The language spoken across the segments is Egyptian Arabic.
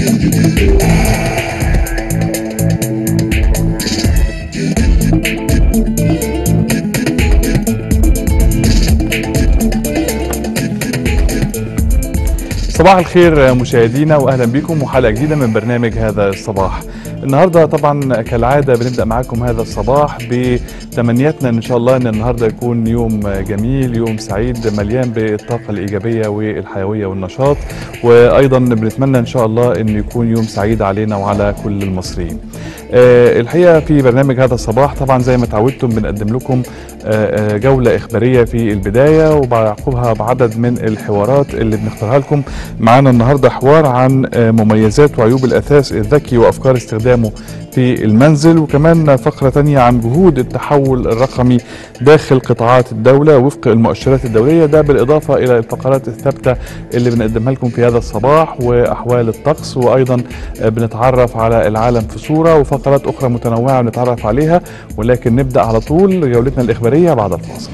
صباح الخير مشاهدينا واهلا بكم وحلقه جديده من برنامج هذا الصباح. النهارده طبعا كالعاده بنبدا معاكم هذا الصباح بتمنياتنا ان شاء الله ان النهارده يكون يوم جميل يوم سعيد مليان بالطاقه الايجابيه والحيويه والنشاط وايضا بنتمنى ان شاء الله ان يكون يوم سعيد علينا وعلى كل المصريين. آه، الحقيقه في برنامج هذا الصباح طبعا زي ما تعودتم بنقدم لكم آه، آه، جوله اخباريه في البدايه وبعقبها بعدد من الحوارات اللي بنختارها لكم معانا النهارده حوار عن آه، مميزات وعيوب الاثاث الذكي وافكار استخدامه في المنزل وكمان فقره تانية عن جهود التحول الرقمي داخل قطاعات الدوله وفق المؤشرات الدوليه ده بالاضافه الى الفقرات الثابته اللي بنقدمها لكم في هذا الصباح واحوال الطقس وايضا آه، بنتعرف على العالم في صوره وفقرات اخرى متنوعه بنتعرف عليها ولكن نبدا على طول جولتنا الاخباريه بعد الفاصل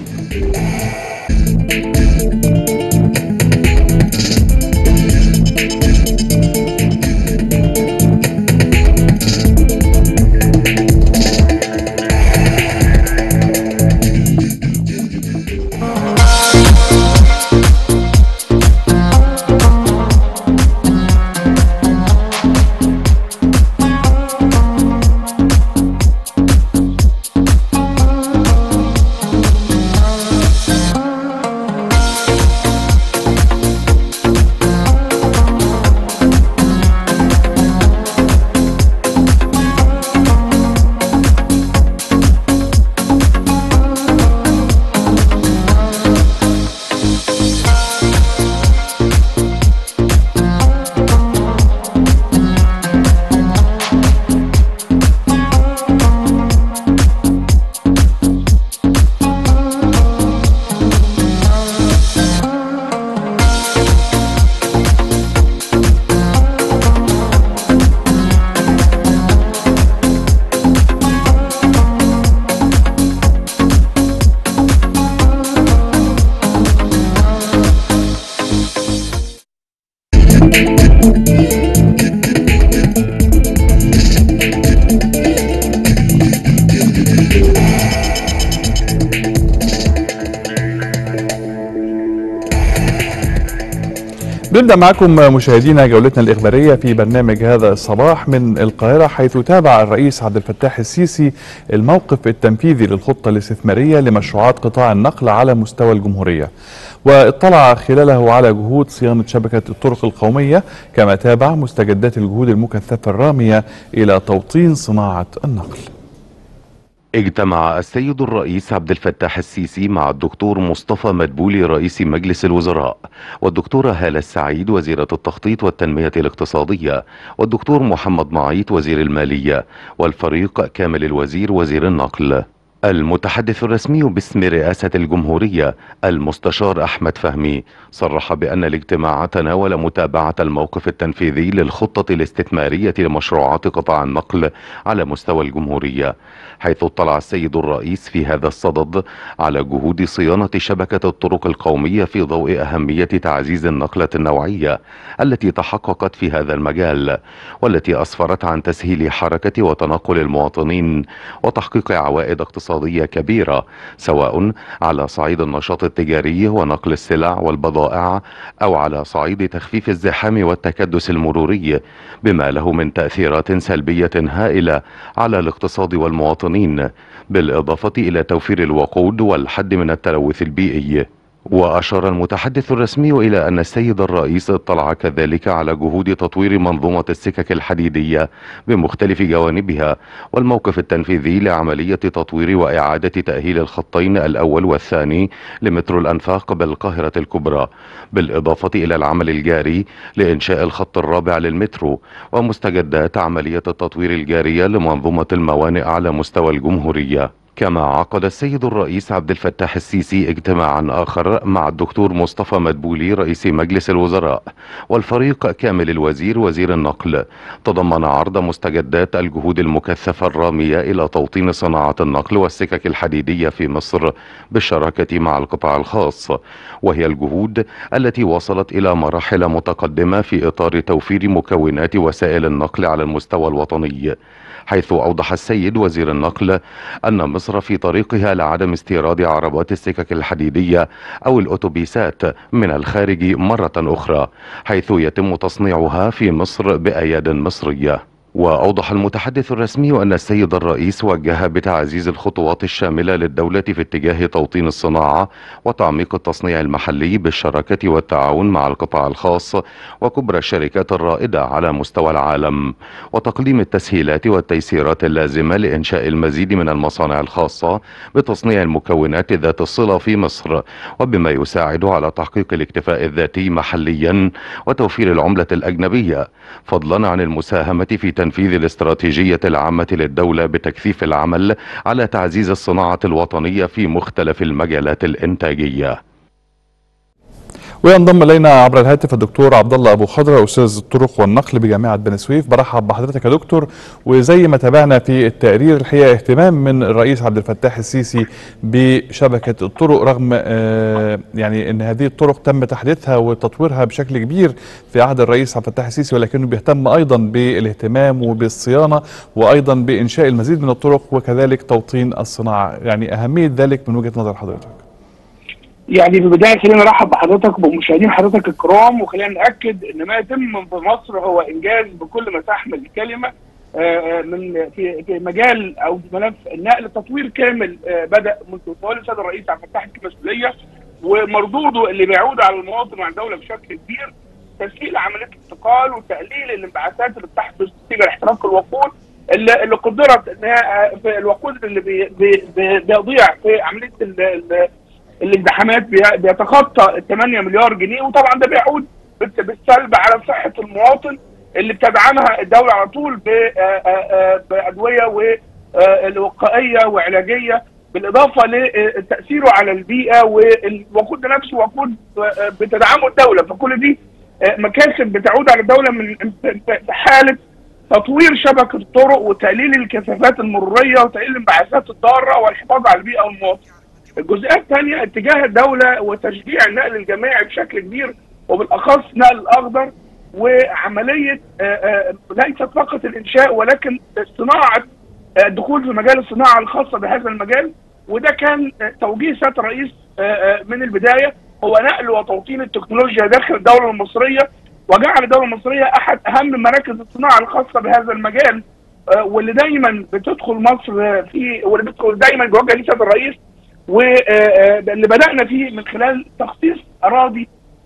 بنبدا معكم مشاهدينا جولتنا الاخباريه في برنامج هذا الصباح من القاهره حيث تابع الرئيس عبد الفتاح السيسي الموقف التنفيذي للخطه الاستثماريه لمشروعات قطاع النقل على مستوى الجمهوريه واطلع خلاله على جهود صيانه شبكه الطرق القوميه كما تابع مستجدات الجهود المكثفه الراميه الى توطين صناعه النقل اجتمع السيد الرئيس عبد الفتاح السيسي مع الدكتور مصطفى مدبولي رئيس مجلس الوزراء والدكتورة هالة السعيد وزيرة التخطيط والتنمية الاقتصادية والدكتور محمد معيط وزير المالية والفريق كامل الوزير وزير النقل المتحدث الرسمي باسم رئاسة الجمهورية المستشار أحمد فهمي صرح بأن الاجتماع تناول متابعة الموقف التنفيذي للخطة الاستثمارية لمشروعات قطاع النقل على مستوى الجمهورية حيث اطلع السيد الرئيس في هذا الصدد على جهود صيانة شبكة الطرق القومية في ضوء أهمية تعزيز النقلة النوعية التي تحققت في هذا المجال والتي أسفرت عن تسهيل حركة وتنقل المواطنين وتحقيق عوائد اقتصادية كبيرة سواء على صعيد النشاط التجاري ونقل السلع والبضائع أو على صعيد تخفيف الزحام والتكدس المروري بما له من تأثيرات سلبية هائلة على الاقتصاد والمواطنين بالإضافة إلى توفير الوقود والحد من التلوث البيئي وأشار المتحدث الرسمي إلى أن السيد الرئيس اطلع كذلك على جهود تطوير منظومة السكك الحديدية بمختلف جوانبها والموقف التنفيذي لعملية تطوير وإعادة تأهيل الخطين الأول والثاني لمترو الأنفاق بالقاهرة الكبرى بالإضافة إلى العمل الجاري لإنشاء الخط الرابع للمترو ومستجدات عملية التطوير الجارية لمنظومة الموانئ على مستوى الجمهورية كما عقد السيد الرئيس عبد الفتاح السيسي اجتماعا آخر مع الدكتور مصطفى مدبولي رئيس مجلس الوزراء والفريق كامل الوزير وزير النقل تضمن عرض مستجدات الجهود المكثفة الرامية إلى توطين صناعة النقل والسكك الحديدية في مصر بالشراكة مع القطاع الخاص وهي الجهود التي وصلت إلى مراحل متقدمة في إطار توفير مكونات وسائل النقل على المستوى الوطني حيث أوضح السيد وزير النقل أن مصر في طريقها لعدم استيراد عربات السكك الحديدية أو الأتوبيسات من الخارج مرة أخرى حيث يتم تصنيعها في مصر بأياد مصرية وأوضح المتحدث الرسمي أن السيد الرئيس وجه بتعزيز الخطوات الشاملة للدولة في اتجاه توطين الصناعة وتعميق التصنيع المحلي بالشراكة والتعاون مع القطاع الخاص وكبرى الشركات الرائدة على مستوى العالم وتقديم التسهيلات والتيسيرات اللازمة لإنشاء المزيد من المصانع الخاصة بتصنيع المكونات ذات الصلة في مصر وبما يساعد على تحقيق الاكتفاء الذاتي محليا وتوفير العملة الأجنبية فضلا عن المساهمة في تنفيذ الاستراتيجية العامة للدولة بتكثيف العمل على تعزيز الصناعة الوطنية في مختلف المجالات الإنتاجية وينضم الينا عبر الهاتف الدكتور عبد الله ابو خضره استاذ الطرق والنقل بجامعه بني سويف برحب بحضرتك يا دكتور وزي ما تابعنا في التقرير الحقيقه اهتمام من الرئيس عبد الفتاح السيسي بشبكه الطرق رغم آه يعني ان هذه الطرق تم تحديثها وتطويرها بشكل كبير في عهد الرئيس عبد الفتاح السيسي ولكنه بيهتم ايضا بالاهتمام وبالصيانه وايضا بانشاء المزيد من الطرق وكذلك توطين الصناعه يعني اهميه ذلك من وجهه نظر حضرتك يعني في البدايه خلينا نرحب بحضرتك وبمشاهدين حضرتك الكرام وخلينا ناكد ان ما يتم في مصر هو انجاز بكل ما تحمل الكلمه من في في مجال او في ملف النقل تطوير كامل بدا منذ تولي السيد الرئيس عبد الفتاح المسؤوليه ومردوده اللي بيعود على المواطن وعلى الدوله بشكل كبير تسهيل عمليه الانتقال وتقليل الانبعاثات اللي بتحدث نتيجه لاحتراق الوقود اللي, اللي قدرت ان هي في الوقود اللي بي بي بيضيع في عمليه الازدحامات بيتخطى ال 8 مليار جنيه وطبعا ده بيعود بالسلب على صحه المواطن اللي بتدعمها الدوله على طول بادويه ووقائيه وعلاجيه بالاضافه لتاثيره على البيئه والوقود ده نفسه وقود بتدعمه الدوله فكل دي مكاسب بتعود على الدوله من في حاله تطوير شبكه الطرق وتقليل الكثافات المروريه وتقليل الانبعاثات الضاره والحفاظ على البيئه والمواطن. الجزئيه الثانيه اتجاه الدوله وتشجيع النقل الجماعي بشكل كبير وبالاخص نقل الاخضر وعمليه ليست فقط الانشاء ولكن صناعه الدخول في مجال الصناعه الخاصه بهذا المجال وده كان توجيه سياده الرئيس من البدايه هو نقل وتوطين التكنولوجيا داخل الدوله المصريه وجعل الدوله المصريه احد اهم مراكز الصناعه الخاصه بهذا المجال واللي دايما بتدخل مصر في واللي بتدخل دايما بيوجه ليه سياده الرئيس واللي بدانا فيه من خلال تخصيص اراضي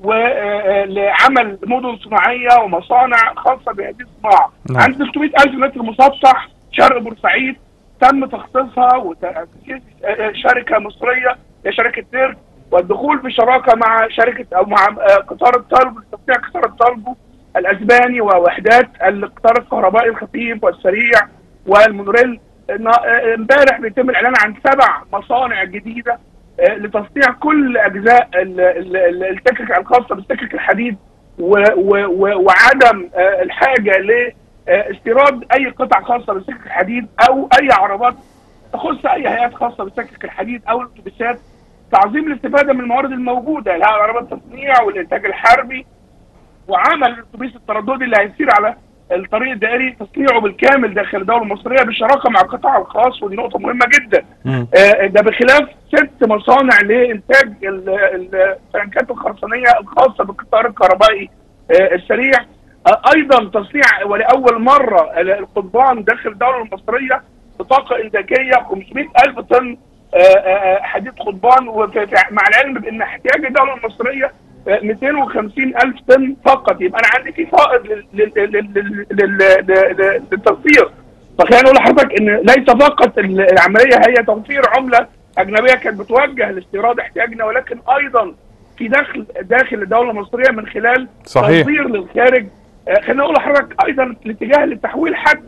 ولعمل مدن صناعيه ومصانع خاصه بهذه الصناعه. نعم. عند 600 الف متر مسطح شرق بورسعيد تم تخصيصها وتاسيس شركه مصريه هي شركه تيرك والدخول في شراكه مع شركه او مع قطار الطلب لتصنيع قطار الطلب الاسباني ووحدات القطار الكهربائي الخفيف والسريع والمونوريل امبارح بيتم الاعلان عن سبع مصانع جديده لتصنيع كل اجزاء السكك الخاصه بالسكك الحديد وعدم الحاجه لاستيراد اي قطع خاصه بالسكك الحديد او اي عربات تخص اي هيئات خاصه بالسكك الحديد او الاتوبيسات تعظيم الاستفاده من الموارد الموجوده لها عربات التصنيع والانتاج الحربي وعمل الاتوبيس الترددي اللي هيسير على الطريق الدائري تصنيعه بالكامل داخل الدوله المصريه بالشراكه مع القطاع الخاص ودي نقطه مهمه جدا آه ده بخلاف ست مصانع لانتاج التنكات الخرسانيه الخاصه بالقطار الكهربائي آه السريع آه ايضا تصنيع ولاول مره القضبان داخل الدوله المصريه بطاقه انتاجيه 500 الف طن حديد قضبان مع العلم بان احتياج الدوله المصريه 250 ألف طن فقط يبقى أنا عندي في فائض للتصدير فخلينا نقول لحضرتك إن ليس فقط العملية هي توفير عملة أجنبية كانت بتوجه لاستيراد احتياجنا ولكن أيضا في دخل داخل الدولة المصرية من خلال صحيح. تصدير للخارج خلينا نقول لحضرتك أيضا الاتجاه للتحويل حتى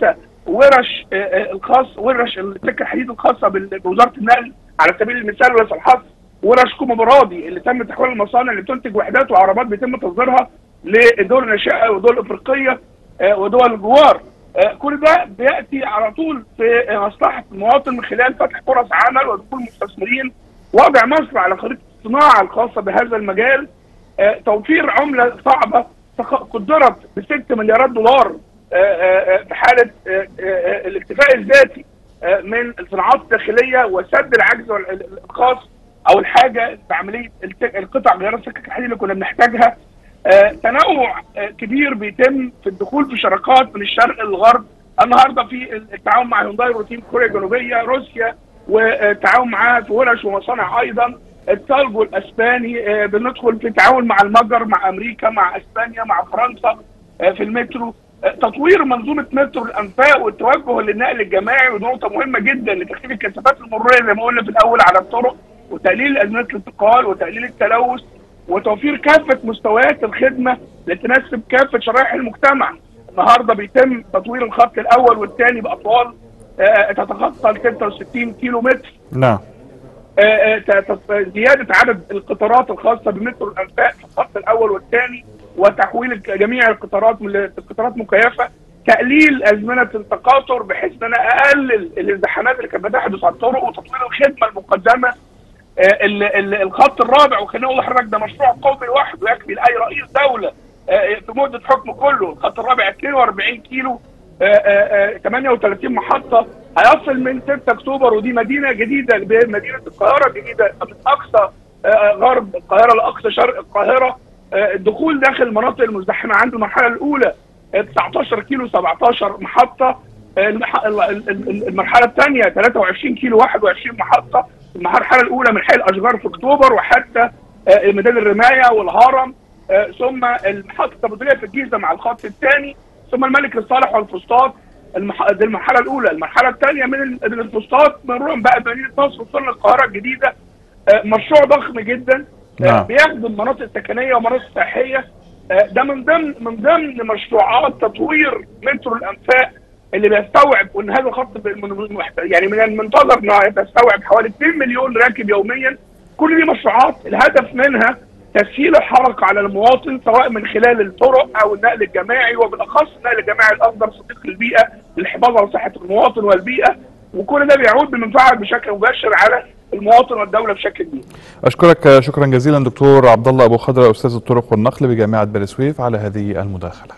ورش آه، آه، الخاص ورش السكه الحديد الخاصه بال- بوزاره النقل على سبيل المثال وليس الحصر ورش كوما برادي اللي تم تحويل المصانع اللي بتنتج وحدات وعربات بيتم تصديرها لدول الناشئه ودول افريقيه آه، ودول الجوار آه، كل ده بياتي على طول في آه، مصلحه المواطن من خلال فتح فرص عمل ودخول مستثمرين وضع مصر على خريطه الصناعه الخاصه بهذا المجال آه، توفير عمله صعبه تق- قدرت ب 6 مليارات دولار آه، آه، آه، في حاله آه، آه، آه، الاكتفاء الذاتي آه، من الصناعات الداخليه وسد العجز وال- ال- الخاص او الحاجه بعمليه الت- القطع غيار السكك الحديد اللي كنا بنحتاجها آه، تنوع آه، كبير بيتم في الدخول في شراكات من الشرق للغرب النهارده في التعاون مع هيونداي روتين كوريا الجنوبيه روسيا والتعاون معاها في ورش ومصانع ايضا التالجو الاسباني آه، بندخل في تعاون مع المجر مع امريكا مع اسبانيا مع فرنسا آه، في المترو آه، تطوير منظومه مترو الانفاق والتوجه للنقل الجماعي ودي نقطه مهمه جدا لتخفيف الكثافات المروريه زي ما قلنا في الاول على الطرق وتقليل ازمه الانتقال وتقليل التلوث وتوفير كافه مستويات الخدمه لتناسب كافه شرائح المجتمع. النهارده بيتم تطوير الخط الاول والثاني باطوال آه، تتخطى ال 66 كيلو متر نعم آه، آه، ت- ت- زياده عدد القطارات الخاصه بمترو الانفاق في الخط الاول والثاني وتحويل الك- جميع القطارات من القطارات مكيفه تقليل ازمنه التقاطر بحيث ان انا اقلل الازدحامات اللي كانت بتحدث على الطرق وتطوير الخدمه المقدمه آه، ال- ال- الخط الرابع وخليني اقول لحضرتك ده مشروع قومي لوحده يكفي لاي رئيس دوله آه، في مده حكم كله الخط الرابع 42 كيلو آه، آه، آه، 38 محطه هيصل من 6 اكتوبر ودي مدينه جديده مدينه القاهره الجديده من اقصى آه، غرب القاهره لاقصى شرق القاهره آه، الدخول داخل المناطق المزدحمه عنده المرحله الاولى آه، 19 كيلو 17 محطه آه، المح- ال- ال- ال- المرحله الثانيه 23 كيلو 21 محطه المرحله الاولى من حي الاشجار في اكتوبر وحتى آه، ميدان الرمايه والهرم آه، ثم المحطه التبادليه في الجيزه مع الخط الثاني ثم الملك الصالح والفسطاط المح... دي المرحله الاولى المرحله الثانيه من ال- من الفسطاط مرورا بقى بمدينه نصر وصلنا القاهره الجديده آه، مشروع ضخم جدا آه، نعم. بيخدم مناطق سكنيه ومناطق سياحيه آه، ده من ضمن من ضمن مشروعات تطوير مترو الانفاق اللي بيستوعب وان هذا الخط ب- من- من- يعني من المنتظر انه يستوعب حوالي 2 مليون راكب يوميا كل دي مشروعات الهدف منها تسهيل الحركه على المواطن سواء من خلال الطرق او النقل الجماعي وبالاخص النقل الجماعي الافضل صديق للبيئه للحفاظ على صحه المواطن والبيئه وكل ده بيعود بمنفعه بشكل مباشر على المواطن والدوله بشكل كبير. أشكرك شكرا جزيلا دكتور عبد الله أبو خضرة أستاذ الطرق والنقل بجامعة بني سويف على هذه المداخلة.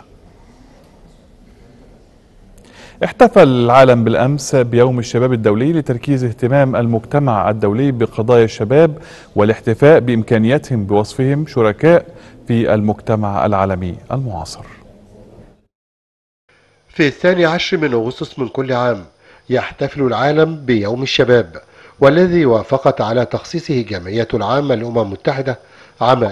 احتفل العالم بالأمس بيوم الشباب الدولي لتركيز اهتمام المجتمع الدولي بقضايا الشباب والاحتفاء بإمكانياتهم بوصفهم شركاء في المجتمع العالمي المعاصر. في الثاني عشر من أغسطس من كل عام يحتفل العالم بيوم الشباب والذي وافقت على تخصيصه جمعية العامة للأمم المتحدة عام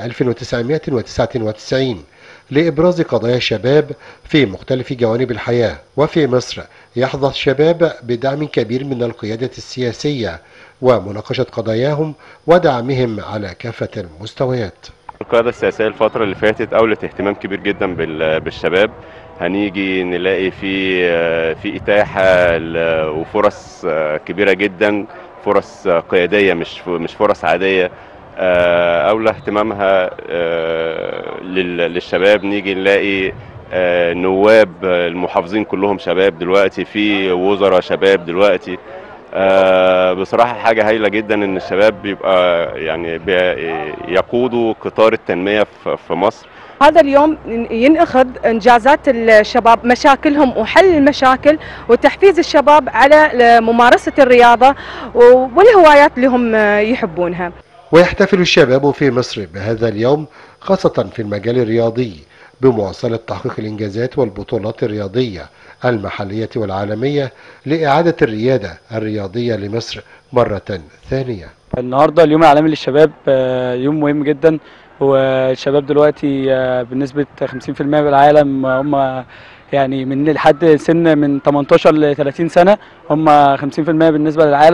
1999 لإبراز قضايا الشباب في مختلف جوانب الحياة وفي مصر يحظى الشباب بدعم كبير من القيادة السياسية ومناقشة قضاياهم ودعمهم على كافة المستويات القيادة السياسية الفترة اللي فاتت أولت اهتمام كبير جدا بال- بالشباب هنيجي نلاقي في في إتاحة ل- وفرص كبيرة جدا فرص قيادية مش مش فرص عادية أولى اهتمامها لل- للشباب نيجي نلاقي نواب المحافظين كلهم شباب دلوقتي في وزراء شباب دلوقتي آه، بصراحة حاجة هايلة جدا إن الشباب بيبقى يعني بي- يقودوا قطار التنمية في في مصر هذا اليوم ينأخذ انجازات الشباب مشاكلهم وحل المشاكل وتحفيز الشباب على ممارسه الرياضه والهوايات اللي هم يحبونها. ويحتفل الشباب في مصر بهذا اليوم خاصة في المجال الرياضي بمواصلة تحقيق الإنجازات والبطولات الرياضية المحلية والعالمية لإعادة الريادة الرياضية لمصر مرة ثانية النهارده اليوم العالمي للشباب آه، يوم مهم جدا والشباب دلوقتي آه، بنسبة 50% من العالم هم يعني من لحد سن من 18 ل 30 سنة هم 50% بالنسبة للعالم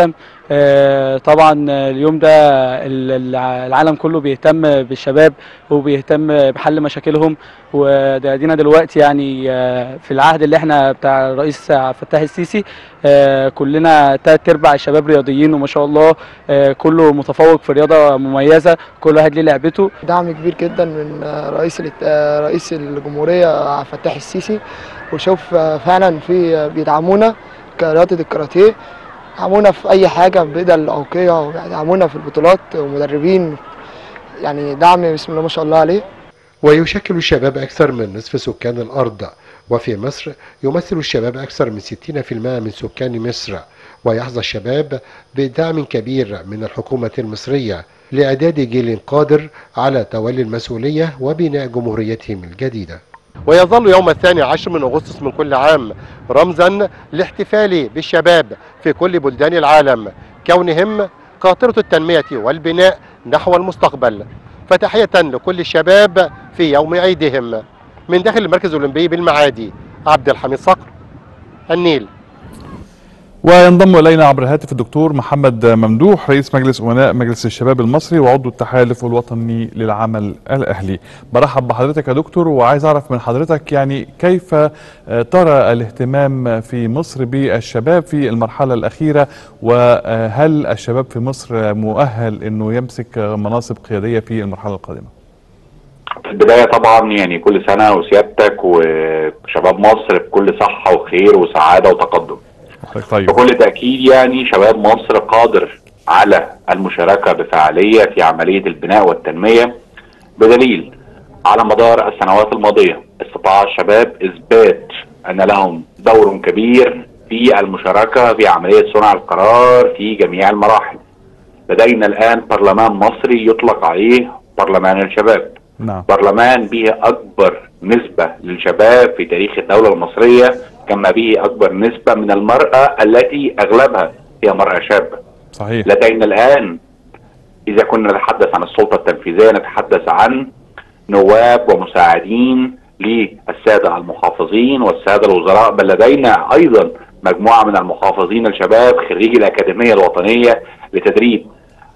آه، طبعا اليوم ده ال- الع- العالم كله بيهتم بالشباب وبيهتم بحل مشاكلهم وده ادينا دلوقتي يعني آه، في العهد اللي احنا بتاع الرئيس عبد الفتاح السيسي آه، كلنا تلات ارباع الشباب رياضيين وما شاء الله آه، كله متفوق في رياضه مميزه كل واحد ليه لعبته دعم كبير جدا من آه، رئيس الات- آه، رئيس الجمهوريه عبد الفتاح السيسي وشوف آه، فعلا في آه، بيدعمونا كرياضه الكاراتيه يدعمونا في اي حاجه بدل اوقيه ويدعمونا في البطولات ومدربين يعني دعم بسم الله ما شاء الله عليه ويشكل الشباب أكثر من نصف سكان الأرض وفي مصر يمثل الشباب أكثر من 60% من سكان مصر ويحظى الشباب بدعم كبير من الحكومة المصرية لإعداد جيل قادر على تولي المسؤولية وبناء جمهوريتهم الجديدة ويظل يوم الثاني عشر من أغسطس من كل عام رمزا لاحتفال بالشباب في كل بلدان العالم كونهم قاطرة التنمية والبناء نحو المستقبل فتحية لكل الشباب في يوم عيدهم من داخل المركز الأولمبي بالمعادي عبد الحميد صقر النيل وينضم الينا عبر الهاتف الدكتور محمد ممدوح رئيس مجلس امناء مجلس الشباب المصري وعضو التحالف الوطني للعمل الاهلي. برحب بحضرتك يا دكتور وعايز اعرف من حضرتك يعني كيف آه، ترى الاهتمام في مصر بالشباب في المرحله الاخيره وهل الشباب في مصر مؤهل انه يمسك مناصب قياديه في المرحله القادمه؟ في البداية طبعا يعني كل سنة وسيادتك وشباب مصر بكل صحة وخير وسعادة وتقدم طيب بكل تأكيد يعني شباب مصر قادر على المشاركة بفعالية في عملية البناء والتنمية بدليل على مدار السنوات الماضية استطاع الشباب إثبات أن لهم دور كبير في المشاركة في عملية صنع القرار في جميع المراحل لدينا الآن برلمان مصري يطلق عليه برلمان الشباب نعم برلمان به أكبر نسبة للشباب في تاريخ الدولة المصرية كما به أكبر نسبة من المرأة التي أغلبها هي مرأة شابة صحيح لدينا الآن إذا كنا نتحدث عن السلطة التنفيذية نتحدث عن نواب ومساعدين للسادة المحافظين والسادة الوزراء بل لدينا أيضا مجموعة من المحافظين الشباب خريجي الأكاديمية الوطنية لتدريب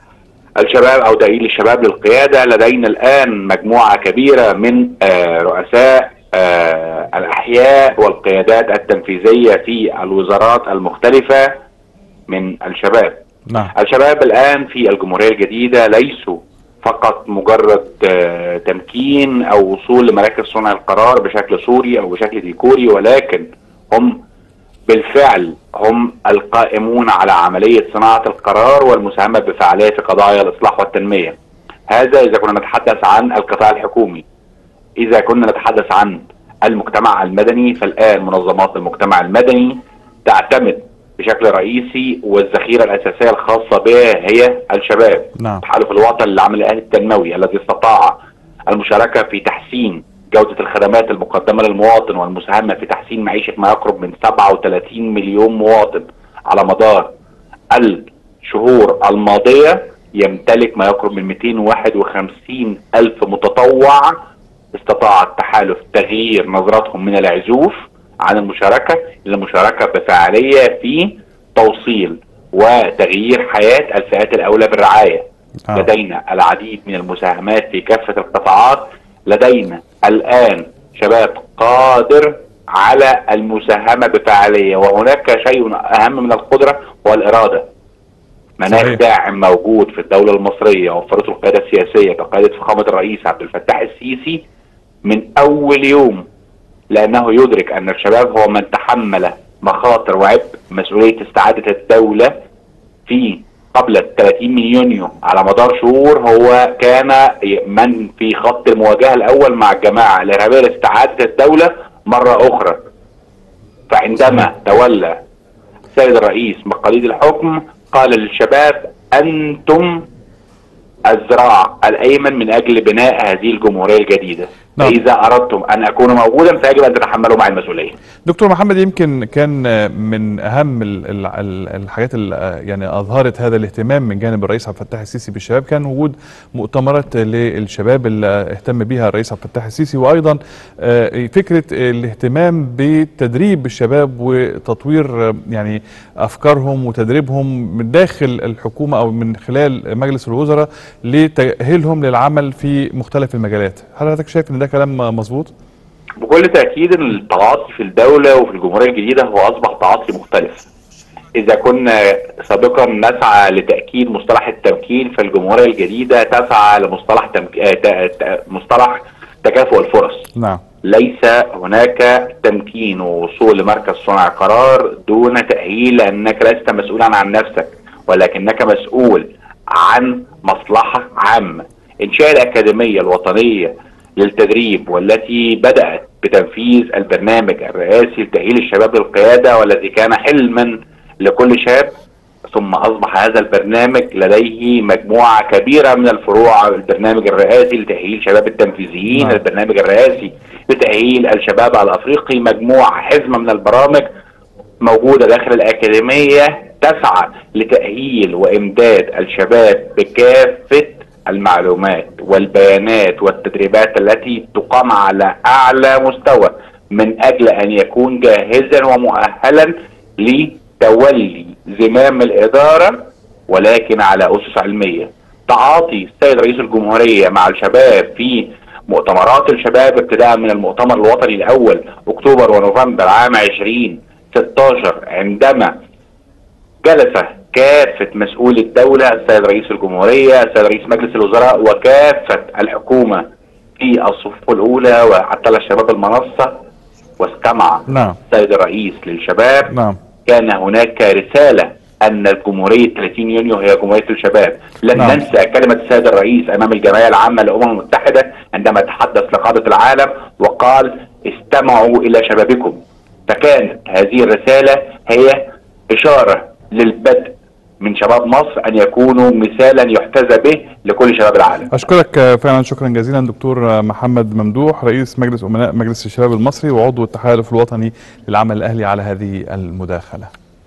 الشباب او تأهيل الشباب للقياده لدينا الان مجموعه كبيره من آه، رؤساء آه، الاحياء والقيادات التنفيذيه في الوزارات المختلفه من الشباب. نعم الشباب الان في الجمهوريه الجديده ليسوا فقط مجرد آه، تمكين او وصول لمراكز صنع القرار بشكل صوري او بشكل ديكوري ولكن هم بالفعل هم القائمون على عملية صناعة القرار والمساهمة بفعالية في قضايا الإصلاح والتنمية هذا إذا كنا نتحدث عن القطاع الحكومي إذا كنا نتحدث عن المجتمع المدني فالآن منظمات المجتمع المدني تعتمد بشكل رئيسي والذخيرة الأساسية الخاصة بها هي الشباب نعم التحالف الوطني للعمل الأهلي التنموي الذي استطاع المشاركة في تحسين جودة الخدمات المقدمة للمواطن والمساهمة في تحسين معيشة ما يقرب من 37 مليون مواطن على مدار الشهور الماضية يمتلك ما يقرب من 251 ألف متطوع استطاع التحالف تغيير نظرتهم من العزوف عن المشاركة إلى المشاركة بفعالية في توصيل وتغيير حياة الفئات الأولى بالرعاية آه. لدينا العديد من المساهمات في كافة القطاعات لدينا الآن شباب قادر على المساهمة بفعالية وهناك شيء أهم من القدرة هو الإرادة مناخ صحيح. داعم موجود في الدولة المصرية وفرته القيادة السياسية بقيادة فخامة الرئيس عبد الفتاح السيسي من أول يوم لأنه يدرك أن الشباب هو من تحمل مخاطر وعبء مسؤولية استعادة الدولة في قبل ال 30 من يونيو على مدار شهور هو كان من في خط المواجهة الأول مع الجماعة الإرهابية لاستعادة الدولة مرة أخرى فعندما تولى السيد الرئيس مقاليد الحكم قال للشباب أنتم الذراع الأيمن من أجل بناء هذه الجمهورية الجديدة نعم. فاذا اردتم ان اكون موجودا فيجب ان تتحملوا معي المسؤوليه دكتور محمد يمكن كان من اهم ال- ال- ال- الحاجات اللي يعني اظهرت هذا الاهتمام من جانب الرئيس عبد الفتاح السيسي بالشباب كان وجود مؤتمرات للشباب اللي اهتم بها الرئيس عبد الفتاح السيسي وايضا آه، فكره الاهتمام بتدريب الشباب وتطوير آه، يعني افكارهم وتدريبهم من داخل الحكومه او من خلال مجلس الوزراء لتاهيلهم للعمل في مختلف المجالات هل حضرتك شايف ان ده كلام مظبوط؟ بكل تاكيد إن التعاطي في الدوله وفي الجمهوريه الجديده هو اصبح تعاطي مختلف اذا كنا سابقا نسعى لتاكيد مصطلح التمكين فالجمهوريه الجديده تسعى لمصطلح تمك... آه، ت- ت- مصطلح تكافؤ الفرص نعم ليس هناك تمكين ووصول لمركز صنع قرار دون تأهيل لأنك لست مسؤولا عن نفسك ولكنك مسؤول عن مصلحة عامة إنشاء الأكاديمية الوطنية للتدريب والتي بدأت بتنفيذ البرنامج الرئاسي لتأهيل الشباب للقيادة والذي كان حلما لكل شاب ثم أصبح هذا البرنامج لديه مجموعة كبيرة من الفروع البرنامج الرئاسي لتأهيل شباب التنفيذيين نعم. البرنامج الرئاسي لتأهيل الشباب الأفريقي مجموعة حزمة من البرامج موجودة داخل الأكاديمية تسعى لتأهيل وإمداد الشباب بكافة المعلومات والبيانات والتدريبات التي تقام على أعلى مستوى من أجل أن يكون جاهزا ومؤهلا لتولي زمام الإدارة ولكن على أسس علمية تعاطي السيد رئيس الجمهورية مع الشباب في مؤتمرات الشباب ابتداء من المؤتمر الوطني الأول أكتوبر ونوفمبر عام 2016 عندما جلس كافة مسؤولي الدولة السيد رئيس الجمهورية السيد رئيس مجلس الوزراء وكافة الحكومة في الصفوف الأولى وحتى الشباب المنصة واستمع نعم السيد الرئيس للشباب نعم كان هناك رسالة أن الجمهورية 30 يونيو هي جمهورية الشباب لن نعم. ننسى كلمة السيد الرئيس أمام الجمعية العامة للأمم المتحدة عندما تحدث لقادة العالم وقال استمعوا إلى شبابكم فكانت هذه الرسالة هي إشارة للبدء من شباب مصر أن يكونوا مثالا يحتذى به لكل شباب العالم اشكرك آه، فعلا شكرا جزيلا دكتور آه، محمد ممدوح رئيس مجلس امناء مجلس الشباب المصري وعضو التحالف الوطني للعمل الاهلي على هذه المداخله.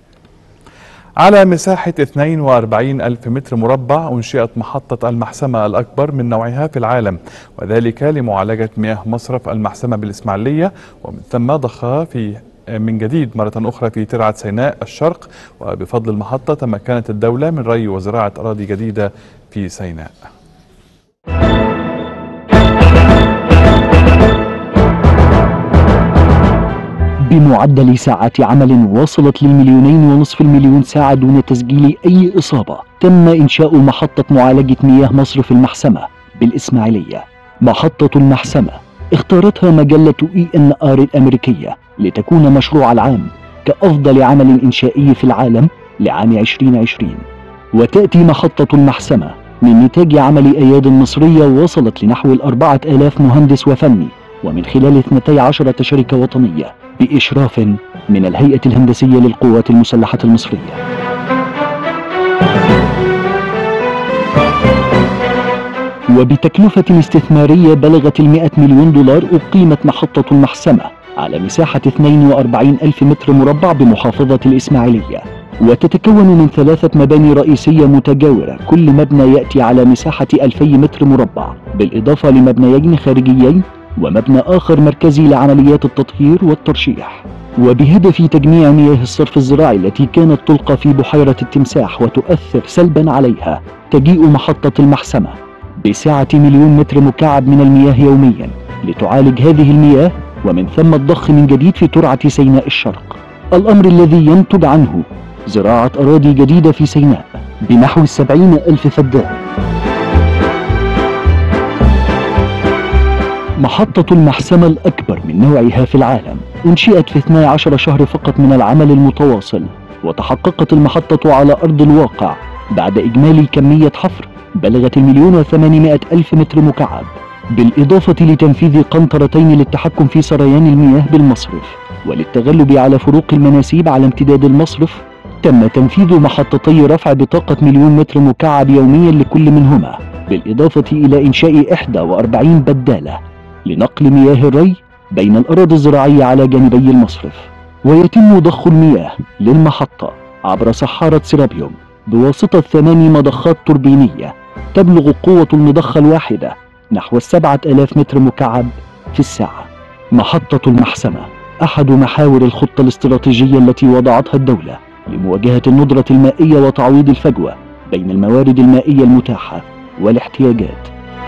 على مساحة 42 ألف متر مربع أنشئت محطة المحسمة الأكبر من نوعها في العالم وذلك لمعالجة مياه مصرف المحسمة بالإسماعيلية ومن ثم ضخها في من جديد مرة أخرى في ترعة سيناء الشرق وبفضل المحطة تمكنت الدولة من ري وزراعة أراضي جديدة في سيناء بمعدل ساعات عمل وصلت للمليونين ونصف المليون ساعة دون تسجيل أي إصابة تم إنشاء محطة معالجة مياه مصرف المحسمة بالإسماعيلية محطة المحسمة اختارتها مجلة اي ان ار الأمريكية لتكون مشروع العام كأفضل عمل إنشائي في العالم لعام 2020 وتأتي محطة المحسمة من نتاج عمل أياد مصرية وصلت لنحو الأربعة آلاف مهندس وفني ومن خلال 12 شركة وطنية بإشراف من الهيئة الهندسية للقوات المسلحة المصرية وبتكلفة استثمارية بلغت المئة مليون دولار أقيمت محطة المحسمة على مساحة 42 ألف متر مربع بمحافظة الإسماعيلية وتتكون من ثلاثة مباني رئيسية متجاورة كل مبنى يأتي على مساحة 2000 متر مربع بالإضافة لمبنيين خارجيين ومبنى آخر مركزي لعمليات التطهير والترشيح وبهدف تجميع مياه الصرف الزراعي التي كانت تلقى في بحيرة التمساح وتؤثر سلبا عليها تجيء محطة المحسمة بسعة مليون متر مكعب من المياه يوميا لتعالج هذه المياه ومن ثم الضخ من جديد في ترعة سيناء الشرق الأمر الذي ينتج عنه زراعة أراضي جديدة في سيناء بنحو السبعين ألف فدان محطة المحسمة الأكبر من نوعها في العالم أنشئت في 12 شهر فقط من العمل المتواصل وتحققت المحطة على أرض الواقع بعد إجمالي كمية حفر بلغت المليون وثمانمائة ألف متر مكعب بالإضافة لتنفيذ قنطرتين للتحكم في سريان المياه بالمصرف وللتغلب على فروق المناسيب على امتداد المصرف تم تنفيذ محطتي رفع بطاقة مليون متر مكعب يوميا لكل منهما بالإضافة إلى إنشاء 41 بدالة لنقل مياه الري بين الأراضي الزراعية على جانبي المصرف ويتم ضخ المياه للمحطة عبر سحارة سيرابيوم بواسطة ثمان مضخات توربينية تبلغ قوة المضخة الواحدة نحو السبعة آلاف متر مكعب في الساعة محطة المحسمة أحد محاور الخطة الاستراتيجية التي وضعتها الدولة لمواجهة الندرة المائية وتعويض الفجوة بين الموارد المائية المتاحة والاحتياجات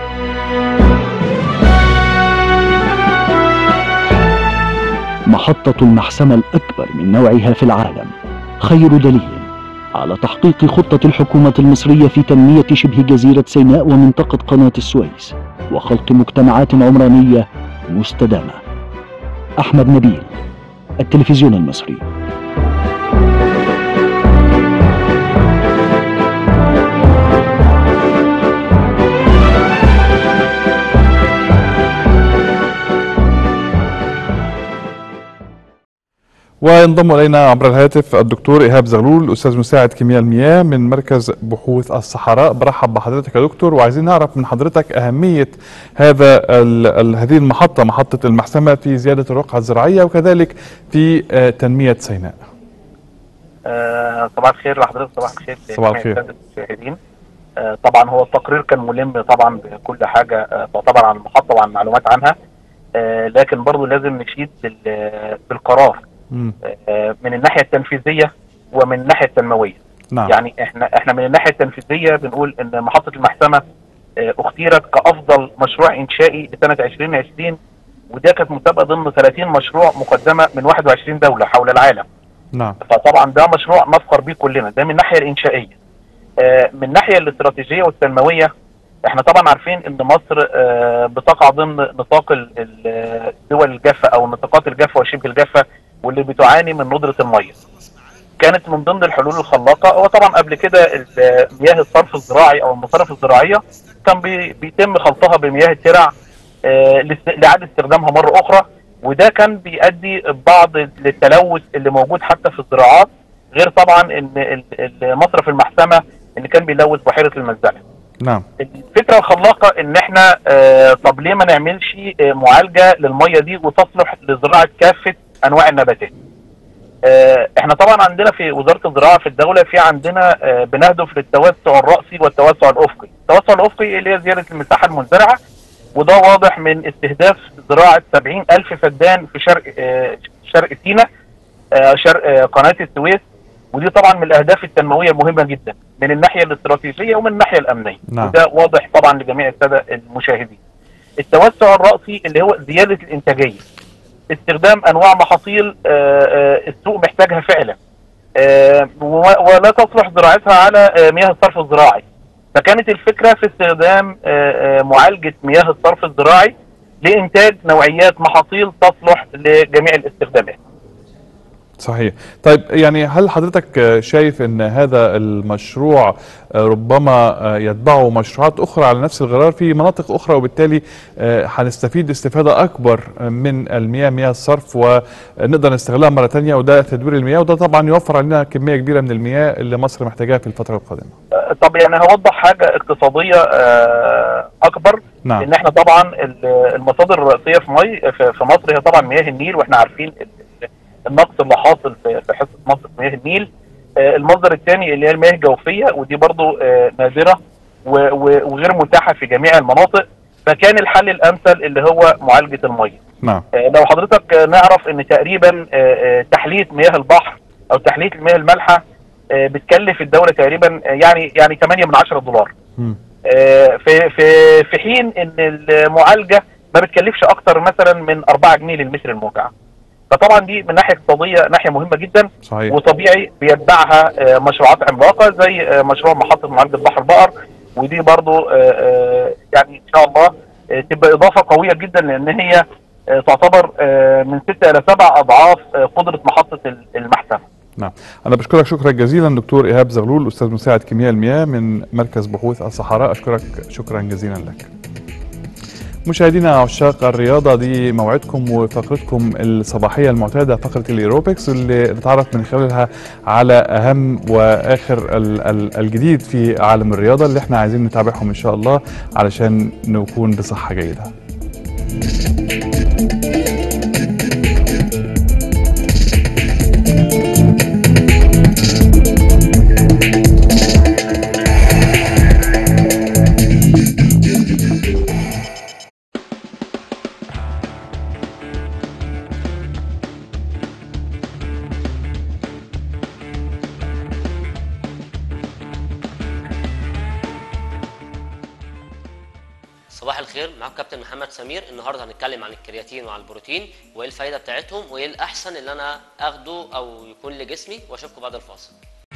محطة المحسمة الأكبر من نوعها في العالم خير دليل على تحقيق خطة الحكومة المصرية في تنمية شبه جزيرة سيناء ومنطقة قناة السويس وخلق مجتمعات عمرانية مستدامة أحمد نبيل التلفزيون المصري وينضم الينا عبر الهاتف الدكتور ايهاب زغلول استاذ مساعد كيمياء المياه من مركز بحوث الصحراء برحب بحضرتك يا دكتور وعايزين نعرف من حضرتك اهميه هذا ال ال هذه المحطه محطه المحسمه في زياده الرقعه الزراعيه وكذلك في آه، تنميه سيناء. آه، صباح الخير لحضرتك صباح الخير صباح لجميع الخير. السادة المشاهدين آه، طبعا هو التقرير كان ملم طبعا بكل حاجه آه، تعتبر عن المحطه وعن معلومات عنها آه، لكن برضو لازم نشيد بال- بالقرار مم. آه، من الناحيه التنفيذيه ومن الناحيه التنمويه نعم يعني احنا احنا من الناحيه التنفيذيه بنقول ان محطه المحسمه آه، اختيرت كافضل مشروع انشائي لسنه 2020 وده كانت مسابقه ضمن 30 مشروع مقدمه من 21 دوله حول العالم نعم فطبعا ده مشروع نفخر بيه كلنا ده من الناحيه الانشائيه آه، من الناحيه الاستراتيجيه والتنمويه احنا طبعا عارفين ان مصر آه، بتقع ضمن نطاق ال- ال- الدول الجافه او النطاقات الجافه وشبه الجافه واللي بتعاني من ندره الميه. كانت من ضمن الحلول الخلاقه هو طبعا قبل كده ال- مياه الصرف الزراعي او المصارف الزراعيه كان بي- بيتم خلطها بمياه الترع آه، لاست- لاعاده استخدامها مره اخرى وده كان بيؤدي بعض للتلوث اللي موجود حتى في الزراعات غير طبعا ان ال- ال- مصرف المحسمه اللي كان بيلوث بحيره المزدلفه. نعم الفكره الخلاقه ان احنا آه طب ليه ما نعملش آه معالجه للميه دي وتصلح لزراعه كافه انواع النباتات. آه احنا طبعا عندنا في وزاره الزراعه في الدوله في عندنا آه بنهدف للتوسع الراسي والتوسع الافقي. التوسع الافقي اللي هي زياده المساحه المنزرعه وده واضح من استهداف زراعه 70 الف فدان في شرق آه شرق سيناء آه شرق آه قناه السويس ودي طبعا من الاهداف التنمويه المهمه جدا من الناحيه الاستراتيجيه ومن الناحيه الامنيه نعم. وده واضح طبعا لجميع الساده المشاهدين التوسع الراسي اللي هو زياده الانتاجيه استخدام انواع محاصيل آه، آه، السوق محتاجها فعلا آه، و- ولا تصلح زراعتها على آه، مياه الصرف الزراعي فكانت الفكره في استخدام آه، آه، معالجه مياه الصرف الزراعي لانتاج نوعيات محاصيل تصلح لجميع الاستخدامات صحيح طيب يعني هل حضرتك آه، شايف ان هذا المشروع آه، ربما آه، يتبعه مشروعات اخرى على نفس الغرار في مناطق اخرى وبالتالي آه، هنستفيد استفادة اكبر من المياه مياه الصرف ونقدر نستغلها مرة تانية وده تدوير المياه وده طبعا يوفر علينا كمية كبيرة من المياه اللي مصر محتاجاها في الفترة القادمة طب يعني هوضح حاجه اقتصاديه آه، اكبر نعم. ان احنا طبعا ال- المصادر الرئيسيه في مي في في مصر هي طبعا مياه النيل واحنا عارفين ال- ال- النقص اللي حاصل في في حصه مصر في مياه النيل آه، المصدر الثاني اللي هي المياه الجوفيه ودي برضو آه، نادره و- و- وغير متاحه في جميع المناطق فكان الحل الامثل اللي هو معالجه الميه نعم آه، لو حضرتك آه، نعرف ان تقريبا آه، آه، تحليه مياه البحر او تحليه المياه المالحه آه، بتكلف الدوله تقريبا آه، يعني يعني 8 من 10 دولار مم. آه، في في في حين ان المعالجه ما بتكلفش اكتر مثلا من 4 جنيه للمتر الموجع فطبعا دي من ناحيه اقتصاديه ناحيه مهمه جدا صحيح وطبيعي بيتبعها آه، مشروعات عملاقه زي آه، مشروع محطه معالجه بحر البقر ودي برضو آه، آه، يعني ان شاء الله آه، تبقى اضافه قويه جدا لان هي آه، تعتبر آه، من 6 الى 7 اضعاف آه، قدره محطه المحسمه نعم أنا بشكرك شكرا جزيلا دكتور إيهاب زغلول أستاذ مساعد كيمياء المياه من مركز بحوث الصحراء أشكرك شكرا جزيلا لك مشاهدينا عشاق الرياضة دي موعدكم وفقرتكم الصباحية المعتادة فقرة الإيروبكس اللي نتعرف من خلالها على أهم وآخر ال- ال- الجديد في عالم الرياضة اللي احنا عايزين نتابعهم إن شاء الله علشان نكون بصحة جيدة صباح الخير معاكم كابتن محمد سمير النهارده هنتكلم عن الكرياتين وعن البروتين وايه الفايده بتاعتهم وايه الاحسن اللي انا اخده او يكون لجسمي واشوفكم بعد الفاصل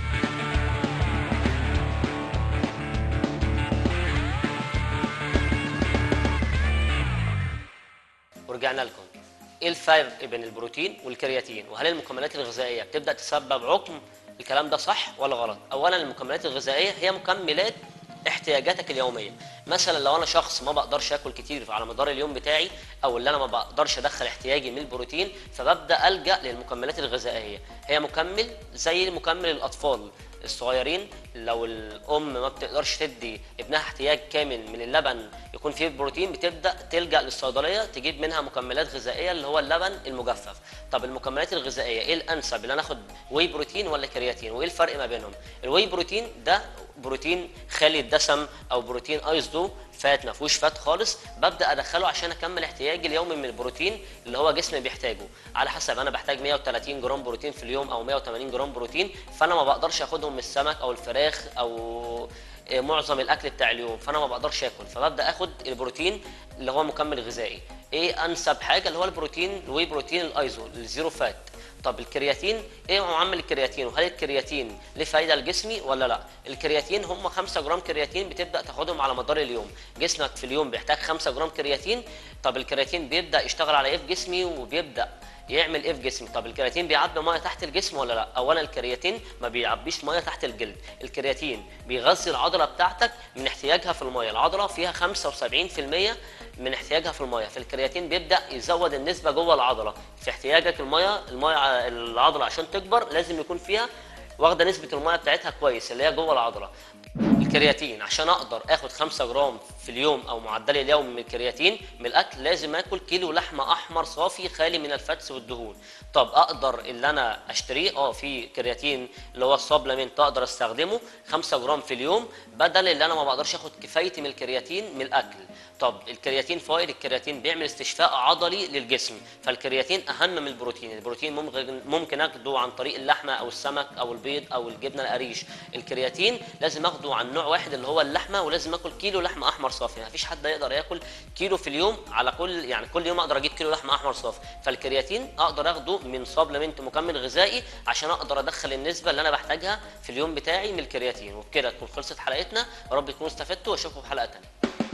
ورجعنا لكم ايه الفرق بين البروتين والكرياتين وهل المكملات الغذائيه بتبدا تسبب عقم الكلام ده صح ولا غلط اولا المكملات الغذائيه هي مكملات احتياجاتك اليوميه مثلا لو انا شخص ما بقدرش اكل كتير على مدار اليوم بتاعي او اللي انا ما بقدرش ادخل احتياجي من البروتين فببدا الجا للمكملات الغذائيه هي مكمل زي مكمل الاطفال الصغيرين لو الام ما بتقدرش تدي ابنها احتياج كامل من اللبن يكون فيه بروتين بتبدا تلجا للصيدليه تجيب منها مكملات غذائيه اللي هو اللبن المجفف طب المكملات الغذائيه ايه الانسب اللي انا اخد واي بروتين ولا كرياتين وايه الفرق ما بينهم الواي بروتين ده بروتين خالي الدسم او بروتين ايس دو فات ما فيهوش فات خالص ببدا ادخله عشان اكمل احتياجي اليومي من البروتين اللي هو جسمي بيحتاجه على حسب انا بحتاج 130 جرام بروتين في اليوم او 180 جرام بروتين فانا ما بقدرش اخدهم من السمك او الفراخ او معظم الاكل بتاع اليوم فانا ما بقدرش اكل فببدا اخد البروتين اللي هو مكمل غذائي ايه انسب حاجه اللي هو البروتين الواي بروتين الايزو الزيرو فات طب الكرياتين ايه معامل الكرياتين وهل الكرياتين ليه فايده لجسمي ولا لا الكرياتين هم 5 جرام كرياتين بتبدا تاخدهم على مدار اليوم جسمك في اليوم بيحتاج 5 جرام كرياتين طب الكرياتين بيبدا يشتغل على ايه في جسمي وبيبدا يعمل ايه في جسمي طب الكرياتين بيعبي ميه تحت الجسم ولا لا اولا الكرياتين ما بيعبيش ميه تحت الجلد الكرياتين بيغذي العضله بتاعتك من احتياجها في الميه العضله فيها 75% من احتياجها في الميه فالكرياتين بيبدا يزود النسبه جوه العضله في احتياجك الميه الميه العضله عشان تكبر لازم يكون فيها واخده نسبه الميه بتاعتها كويس اللي هي جوه العضله الكرياتين عشان اقدر اخد 5 جرام في اليوم او معدلي اليومي من الكرياتين من الاكل لازم اكل كيلو لحمه احمر صافي خالي من الفتس والدهون طب اقدر اللي انا اشتريه اه في كرياتين اللي هو السبلمنت اقدر استخدمه 5 جرام في اليوم بدل اللي انا ما بقدرش اخد كفايتي من الكرياتين من الاكل طب الكرياتين فوائد الكرياتين بيعمل استشفاء عضلي للجسم فالكرياتين اهم من البروتين البروتين ممكن ممكن اخده عن طريق اللحمه او السمك او البيض او الجبنه القريش الكرياتين لازم اخده عن نوع واحد اللي هو اللحمه ولازم اكل كيلو لحمه احمر صافي ما فيش حد يقدر ياكل كيلو في اليوم على كل يعني كل يوم اقدر اجيب كيلو لحمه احمر صافي فالكرياتين اقدر اخده من سبلمنت مكمل غذائي عشان اقدر ادخل النسبه اللي انا بحتاجها في اليوم بتاعي من الكرياتين وبكده تكون خلصت حلقتنا يا رب تكونوا استفدتوا واشوفكم في حلقه ثانيه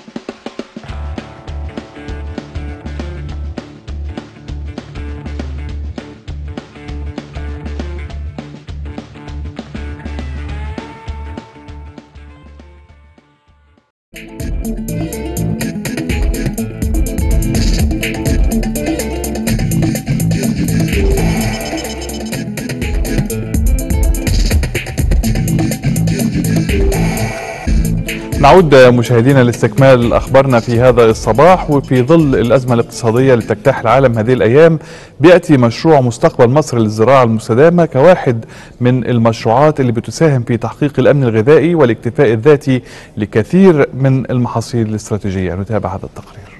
نعود مشاهدينا لاستكمال اخبارنا في هذا الصباح وفي ظل الازمه الاقتصاديه اللي تجتاح العالم هذه الايام بياتي مشروع مستقبل مصر للزراعه المستدامه كواحد من المشروعات اللي بتساهم في تحقيق الامن الغذائي والاكتفاء الذاتي لكثير من المحاصيل الاستراتيجيه نتابع هذا التقرير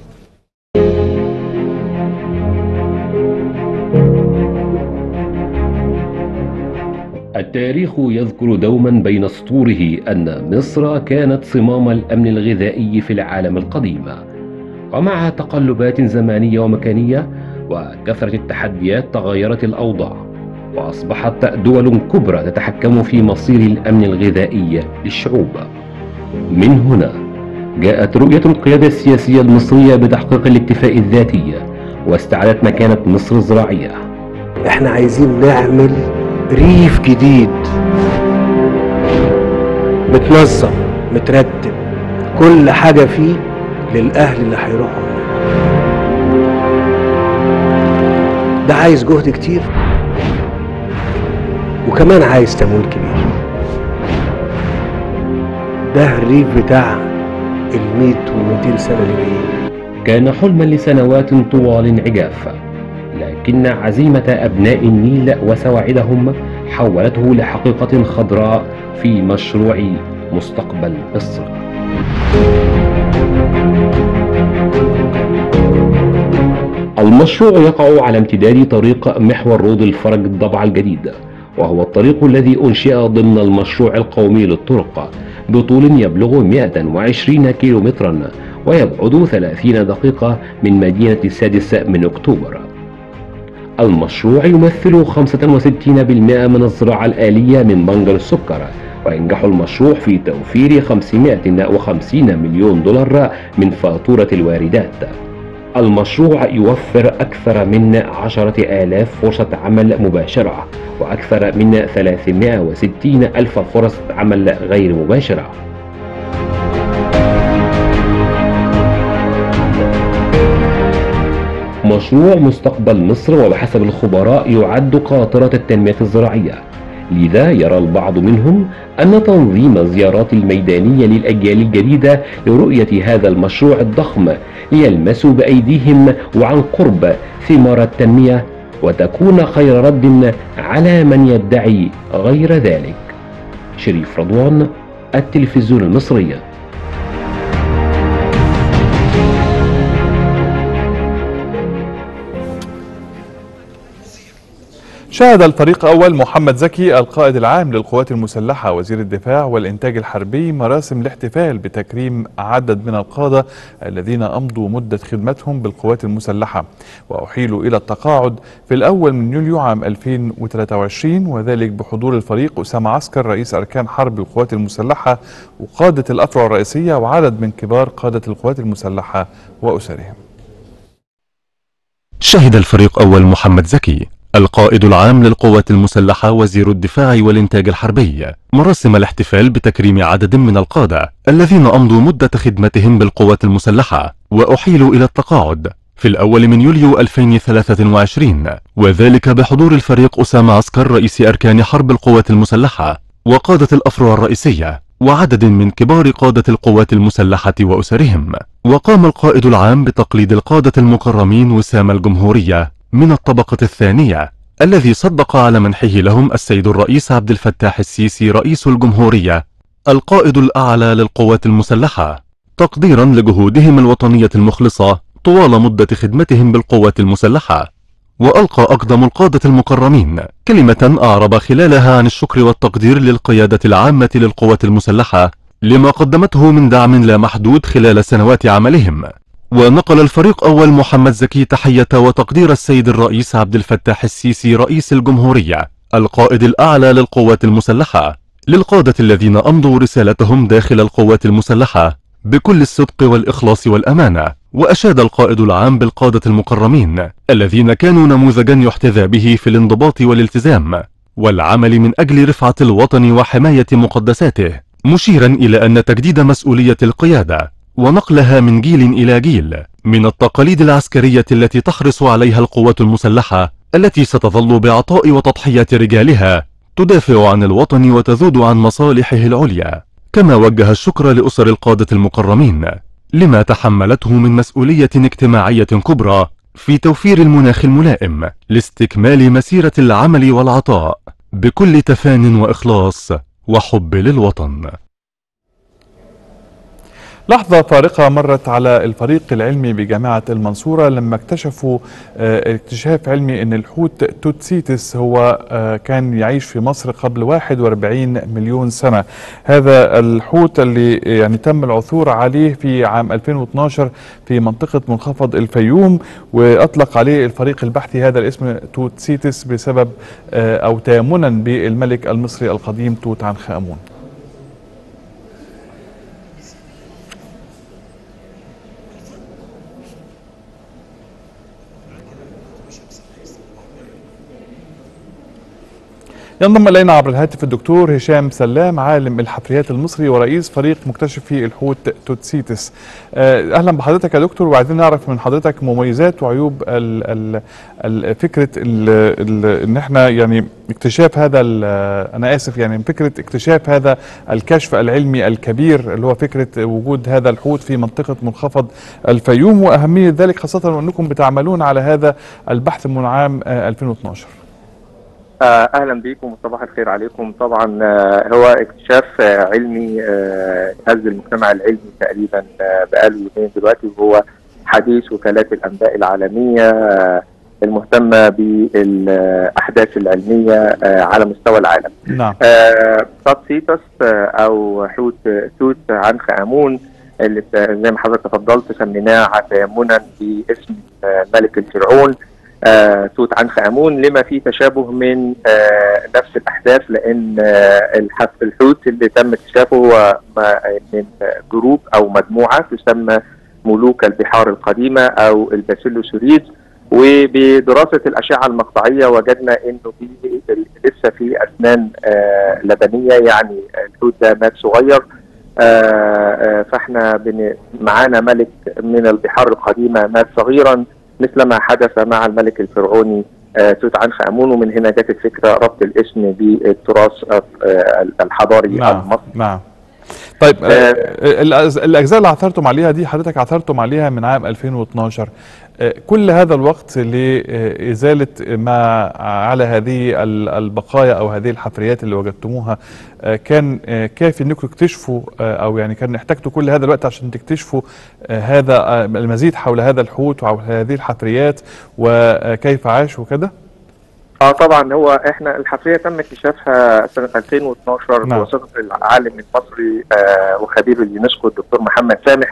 التاريخ يذكر دوما بين سطوره أن مصر كانت صمام الأمن الغذائي في العالم القديم ومع تقلبات زمانية ومكانية وكثرة التحديات تغيرت الأوضاع وأصبحت دول كبرى تتحكم في مصير الأمن الغذائي للشعوب من هنا جاءت رؤية القيادة السياسية المصرية بتحقيق الاكتفاء الذاتي واستعادت مكانة مصر الزراعية احنا عايزين نعمل ريف جديد متنظم مترتب كل حاجة فيه للأهل اللي هيروحوا ده عايز جهد كتير وكمان عايز تمويل كبير ده الريف بتاع الميت والميتين سنة اللي جايين كان حلما لسنوات طوال عجاف لكن عزيمة أبناء النيل وسواعدهم حولته لحقيقة خضراء في مشروع مستقبل مصر المشروع يقع على امتداد طريق محور رود الفرج الضبع الجديد وهو الطريق الذي أنشئ ضمن المشروع القومي للطرق بطول يبلغ 120 كيلومترا ويبعد 30 دقيقة من مدينة السادس من أكتوبر المشروع يمثل 65% من الزراعة الآلية من بنجر السكر وينجح المشروع في توفير 550 مليون دولار من فاتورة الواردات المشروع يوفر أكثر من عشرة آلاف فرصة عمل مباشرة وأكثر من 360 ألف فرص عمل غير مباشرة مشروع مستقبل مصر وبحسب الخبراء يعد قاطرة التنمية الزراعية لذا يرى البعض منهم أن تنظيم الزيارات الميدانية للأجيال الجديدة لرؤية هذا المشروع الضخم ليلمسوا بأيديهم وعن قرب ثمار التنمية وتكون خير رد على من يدعي غير ذلك شريف رضوان التلفزيون المصري شهد الفريق أول محمد زكي القائد العام للقوات المسلحة وزير الدفاع والإنتاج الحربي مراسم الاحتفال بتكريم عدد من القادة الذين أمضوا مدة خدمتهم بالقوات المسلحة وأحيلوا إلى التقاعد في الأول من يوليو عام 2023 وذلك بحضور الفريق أسامة عسكر رئيس أركان حرب القوات المسلحة وقادة الأفرع الرئيسية وعدد من كبار قادة القوات المسلحة وأسرهم شهد الفريق أول محمد زكي القائد العام للقوات المسلحة وزير الدفاع والإنتاج الحربي مراسم الاحتفال بتكريم عدد من القادة الذين أمضوا مدة خدمتهم بالقوات المسلحة وأحيلوا إلى التقاعد في الأول من يوليو 2023 وذلك بحضور الفريق أسامة عسكر رئيس أركان حرب القوات المسلحة وقادة الأفرع الرئيسية وعدد من كبار قادة القوات المسلحة وأسرهم وقام القائد العام بتقليد القادة المكرمين وسام الجمهورية من الطبقة الثانية الذي صدق على منحه لهم السيد الرئيس عبد الفتاح السيسي رئيس الجمهورية القائد الأعلى للقوات المسلحة تقديرا لجهودهم الوطنية المخلصة طوال مدة خدمتهم بالقوات المسلحة وألقى أقدم القادة المكرمين كلمة أعرب خلالها عن الشكر والتقدير للقيادة العامة للقوات المسلحة لما قدمته من دعم لا محدود خلال سنوات عملهم ونقل الفريق أول محمد زكي تحية وتقدير السيد الرئيس عبد الفتاح السيسي رئيس الجمهورية القائد الأعلى للقوات المسلحة للقادة الذين أمضوا رسالتهم داخل القوات المسلحة بكل الصدق والإخلاص والأمانة وأشاد القائد العام بالقادة المكرمين الذين كانوا نموذجا يحتذى به في الانضباط والالتزام والعمل من أجل رفعة الوطن وحماية مقدساته مشيرا إلى أن تجديد مسؤولية القيادة ونقلها من جيل إلى جيل من التقاليد العسكرية التي تحرص عليها القوات المسلحة التي ستظل بعطاء وتضحيات رجالها تدافع عن الوطن وتذود عن مصالحه العليا كما وجه الشكر لأسر القادة المكرمين لما تحملته من مسؤولية اجتماعية كبرى في توفير المناخ الملائم لاستكمال مسيرة العمل والعطاء بكل تفان وإخلاص وحب للوطن لحظة فارقة مرت على الفريق العلمي بجامعة المنصورة لما اكتشفوا اه اكتشاف علمي ان الحوت توتسيتس هو اه كان يعيش في مصر قبل 41 مليون سنة هذا الحوت اللي يعني تم العثور عليه في عام 2012 في منطقة منخفض الفيوم واطلق عليه الفريق البحثي هذا الاسم توتسيتس بسبب اه او تيمنا بالملك المصري القديم توت عنخ امون ينضم الينا عبر الهاتف الدكتور هشام سلام عالم الحفريات المصري ورئيس فريق مكتشفي الحوت توتسيتس اهلا بحضرتك يا دكتور وعايزين نعرف من حضرتك مميزات وعيوب ال ال ال فكره ال ال ان احنا يعني اكتشاف هذا انا اسف يعني فكره اكتشاف هذا الكشف العلمي الكبير اللي هو فكره وجود هذا الحوت في منطقه منخفض الفيوم واهميه ذلك خاصه وانكم بتعملون على هذا البحث من عام 2012 اهلا بكم وصباح الخير عليكم طبعا هو اكتشاف علمي هز المجتمع العلمي تقريبا بقاله يومين دلوقتي وهو حديث وكالات الانباء العالميه المهتمه بالاحداث العلميه على مستوى العالم. نعم. تاتسيتس او حوت توت عنخ امون اللي ت- زي ما حضرتك تفضلت سميناه تيمنا باسم آه، ملك الفرعون آه، توت عنخ امون لما فيه تشابه من آه، نفس الاحداث لان آه، الحف- الحوت اللي تم اكتشافه هو ما- من جروب او مجموعه تسمى ملوك البحار القديمه او الباسيلوسوريد وبدراسه الاشعه المقطعيه وجدنا انه في لسه في اسنان آه، لبنيه يعني الحوت ده مات صغير آه، آه، فاحنا بن- معانا ملك من البحار القديمه مات صغيرا مثل ما حدث مع الملك الفرعوني آه، توت عنخ امون ومن هنا جت الفكره ربط الاسم بالتراث آه، الحضاري نعم المصري نعم طيب آه، الأز- الاجزاء اللي عثرتم عليها دي حضرتك عثرتم عليها من عام 2012 آه، كل هذا الوقت لازاله ما على هذه ال- البقايا او هذه الحفريات اللي وجدتموها آه، كان آه، كافي انكم تكتشفوا آه، او يعني كان احتجتوا كل هذا الوقت عشان تكتشفوا آه، هذا آه، المزيد حول هذا الحوت وحول هذه الحفريات وكيف عاش وكده اه طبعا هو احنا الحفريه تم اكتشافها سنه 2012 نعم. بواسطه العالم المصري آه وخبير اليونسكو الدكتور محمد سامح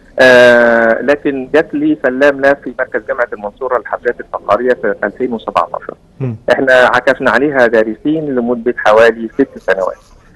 آه لكن جات لي سلام لا في مركز جامعه المنصوره للحفريات الفقاريه في 2017 مم. احنا عكفنا عليها دارسين لمده حوالي ست سنوات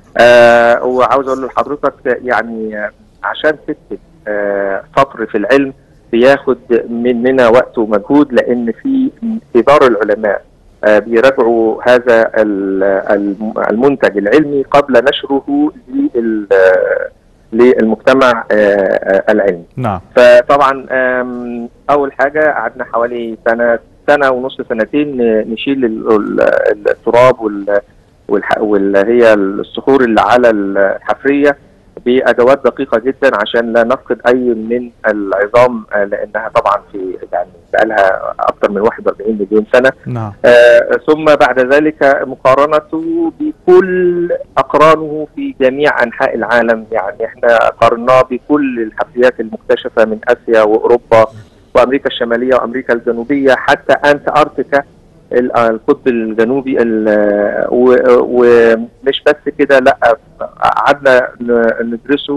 آه وعاوز اقول لحضرتك يعني آه، عشان تكتب آه سطر في العلم بياخد مننا وقت ومجهود لان في كبار العلماء آه، بيراجعوا هذا ال- الم- المنتج العلمي قبل نشره لل- آه، للمجتمع آه، آه، العلمي نعم فطبعا آم، اول حاجه قعدنا حوالي سنه سنه ونص سنتين ن- نشيل ال- ال- التراب وال والح- واللي هي الصخور اللي على الحفريه بادوات دقيقه جدا عشان لا نفقد اي من العظام آه، لانها طبعا في يعني بقالها اكثر من 41 مليون سنه نعم آه، ثم بعد ذلك مقارنته بكل أقرانه في جميع أنحاء العالم يعني احنا قارناه بكل الحفريات المكتشفة من آسيا وأوروبا وأمريكا الشمالية وأمريكا الجنوبية حتى أنتاركتيكا ال- القطب الجنوبي ال- و- ومش بس كده لا قعدنا ن- ندرسه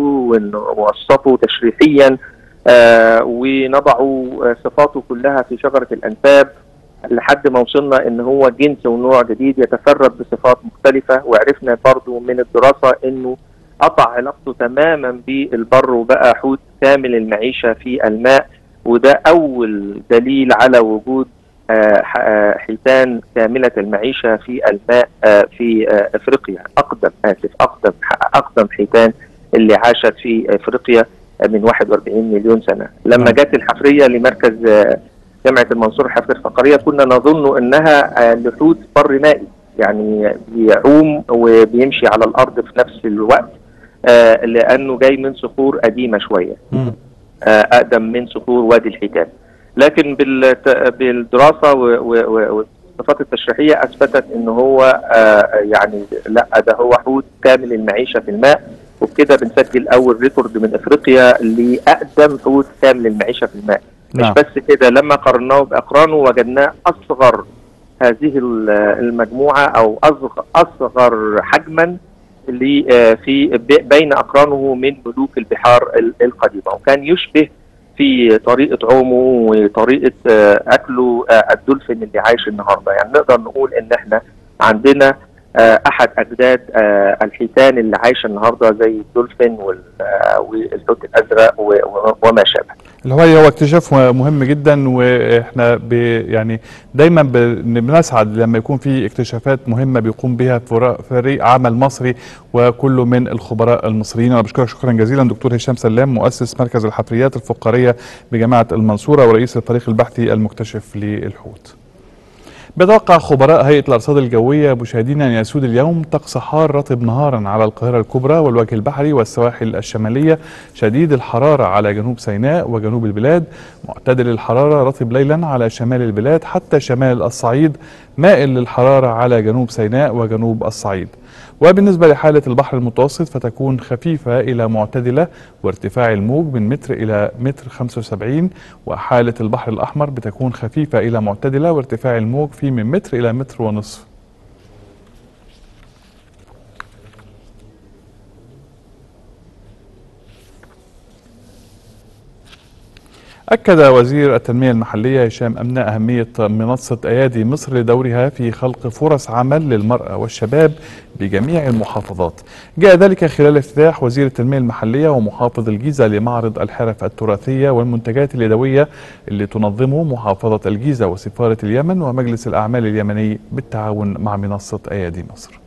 ونوصفه تشريحيا آه، ونضعوا آه، صفاته كلها في شجرة الأنساب لحد ما وصلنا ان هو جنس ونوع جديد يتفرد بصفات مختلفة وعرفنا برضو من الدراسة انه قطع علاقته تماما بالبر وبقى حوت كامل المعيشة في الماء وده اول دليل على وجود آه، ح- آه، حيتان كاملة المعيشة في الماء آه، في آه، افريقيا اقدم اسف اقدم اقدم حيتان اللي عاشت في افريقيا من 41 مليون سنة لما جت الحفرية لمركز آه، جامعة المنصورة الحفرية الفقرية كنا نظن انها آه، لحوت بر مائي يعني بيعوم وبيمشي على الارض في نفس الوقت آه، لانه جاي من صخور قديمة شوية مم. آه، اقدم من صخور وادي الحيتان لكن بالت- بالدراسه و- و- و- والصفات التشريحيه اثبتت ان هو آه، يعني لا ده هو حوت كامل المعيشه في الماء وبكده بنسجل اول ريكورد من افريقيا لاقدم حوت كامل المعيشه في الماء نعم. مش بس كده لما قارناه باقرانه وجدناه اصغر هذه ال- المجموعه او اصغر اصغر حجما اللي آه، في ب- بين اقرانه من ملوك البحار ال- القديمه وكان يشبه في طريقه عومه وطريقه آه، اكله آه، الدولفين اللي عايش النهارده يعني نقدر نقول ان احنا عندنا آه، احد اجداد آه، الحيتان اللي عايشه النهارده زي الدولفين وال- آه، والحوت الازرق و- و- وما شابه الهواية هو اكتشاف مهم جدا واحنا ب يعني دايما ب- بنسعد لما يكون في اكتشافات مهمة بيقوم بها فرا- فريق عمل مصري وكله من الخبراء المصريين انا بشكرك شكرا جزيلا دكتور هشام سلام مؤسس مركز الحفريات الفقارية بجامعة المنصورة ورئيس الفريق البحثي المكتشف للحوت بيتوقع خبراء هيئة الأرصاد الجوية مشاهدينا أن يسود اليوم طقس حار رطب نهارا على القاهرة الكبرى والوجه البحري والسواحل الشمالية شديد الحرارة على جنوب سيناء وجنوب البلاد معتدل الحرارة رطب ليلا على شمال البلاد حتى شمال الصعيد مائل للحرارة على جنوب سيناء وجنوب الصعيد وبالنسبة لحالة البحر المتوسط فتكون خفيفة إلى معتدلة وارتفاع الموج من متر إلى متر 75 وحالة البحر الأحمر بتكون خفيفة إلى معتدلة وارتفاع الموج فيه من متر إلى متر ونصف أكد وزير التنمية المحلية هشام أمنة أهمية منصة أيادي مصر لدورها في خلق فرص عمل للمرأة والشباب بجميع المحافظات جاء ذلك خلال افتتاح وزير التنمية المحلية ومحافظ الجيزة لمعرض الحرف التراثية والمنتجات اليدوية اللي تنظمه محافظة الجيزة وسفارة اليمن ومجلس الأعمال اليمني بالتعاون مع منصة أيادي مصر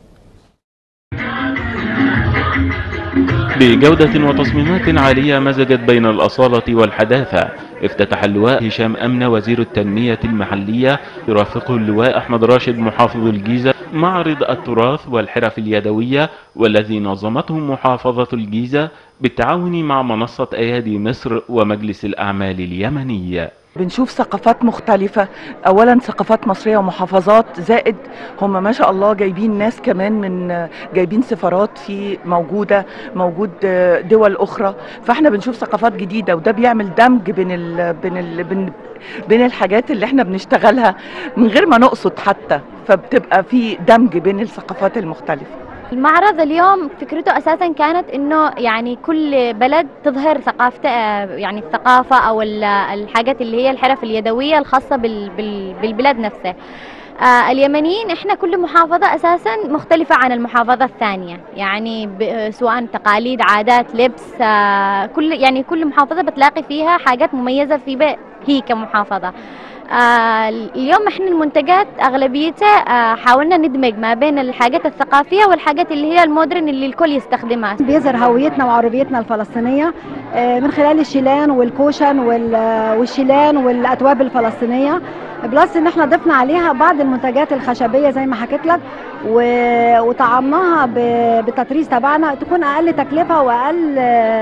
بجودة وتصميمات عالية مزجت بين الأصالة والحداثة افتتح اللواء هشام أمن وزير التنمية المحلية يرافقه اللواء أحمد راشد محافظ الجيزة معرض التراث والحرف اليدوية والذي نظمته محافظة الجيزة بالتعاون مع منصة أيادي مصر ومجلس الأعمال اليمني بنشوف ثقافات مختلفة أولا ثقافات مصرية ومحافظات زائد هم ما شاء الله جايبين ناس كمان من جايبين سفارات في موجودة موجود دول أخرى فاحنا بنشوف ثقافات جديدة وده بيعمل دمج بين ال بين ال بين, بين الحاجات اللي احنا بنشتغلها من غير ما نقصد حتى فبتبقى في دمج بين الثقافات المختلفة المعرض اليوم فكرته اساسا كانت انه يعني كل بلد تظهر ثقافته يعني الثقافه او الحاجات اللي هي الحرف اليدويه الخاصه بالبلاد نفسها آه اليمنيين احنا كل محافظة اساسا مختلفة عن المحافظة الثانية يعني سواء تقاليد عادات لبس آه كل يعني كل محافظة بتلاقي فيها حاجات مميزة في هي كمحافظة آه اليوم احنا المنتجات اغلبيتها آه حاولنا ندمج ما بين الحاجات الثقافيه والحاجات اللي هي المودرن اللي الكل يستخدمها بيظهر هويتنا وعربيتنا الفلسطينيه آه من خلال الشيلان والكوشن والشيلان والاتواب الفلسطينيه بلس ان احنا ضفنا عليها بعض المنتجات الخشبيه زي ما حكيت لك وطعمناها بالتطريز تبعنا تكون اقل تكلفه واقل